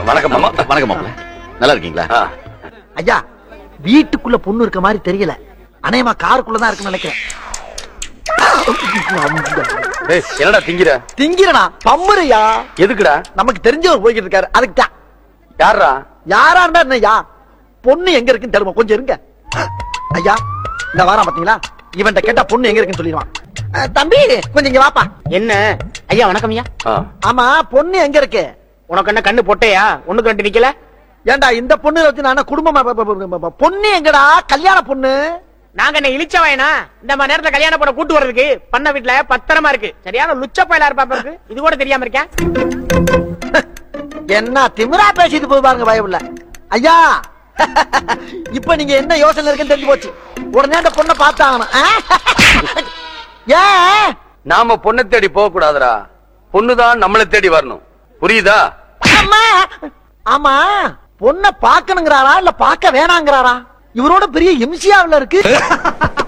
வணக்கம் மாமா வணக்கம் மாமா நல்லா இருக்கீங்களா ஐயா வீட்டுக்குள்ள பொண்ணு இருக்க மாதிரி தெரியல அநேகமா காருக்குள்ளதான் இருக்குன்னு நினைக்கிறேன் ஏய், என்னடா திங்கிற திங்கிறனா பம்முறையா எதுக்குடா நமக்கு தெரிஞ்சவர் போய்கிட்டு இருக்காரு அதுக்கு தான் யாரா யாரா இருந்தா என்னய்யா பொண்ணு எங்க இருக்குன்னு தெரியுமா கொஞ்சம் இருங்க ஐயா இந்த வாரம் பாத்தீங்களா இவன்ட்ட கேட்டா பொண்ணு எங்க இருக்குன்னு சொல்லிடுவான் அஹ், தம்பி கொஞ்சம் இங்க வாப்பா என்ன ஐயா வணக்கம் ஐயா ஆமா பொண்ணு எங்க இருக்கு உனக்கு என்ன கண்ணு பொட்டையா ஒண்ணுக்கு ரெண்டு நிக்கல ஏன்டா இந்த பொண்ணு வச்சு நான் குடும்பமா ப- ப- ப- ப- பொண்ணு எங்கடா கல்யாண பொண்ணு நாங்க என்ன இழிச்ச வயனா இந்த மாதிரி நேரத்துல கல்யாண பண்ண கூட்டு வர்றதுக்கு பண்ண வீட்டுல பத்திரமா இருக்கு சரியான லுச்ச பயலா இருப்பா இருக்கு இது கூட தெரியாம இருக்கேன் என்ன திமிரா பேசிட்டு போய் பாருங்க பயமில்ல ஐயா இப்ப நீங்க என்ன யோசனை இருக்குன்னு தெரிஞ்சு போச்சு உடனே அந்த பொண்ணை பார்த்தாகணும் ஆ? ஏன் நாம பொண்ணை தேடி போக கூடாதுடா பொண்ணுதான் நம்மளை தேடி வரணும் புரியுதா அம்மா ஆமா பொண்ணை பார்க்கணுங்கிறாரா இல்ல பார்க்க வேணாங்கிறாரா இவரோட பெரிய இம்சியாவில் இருக்கு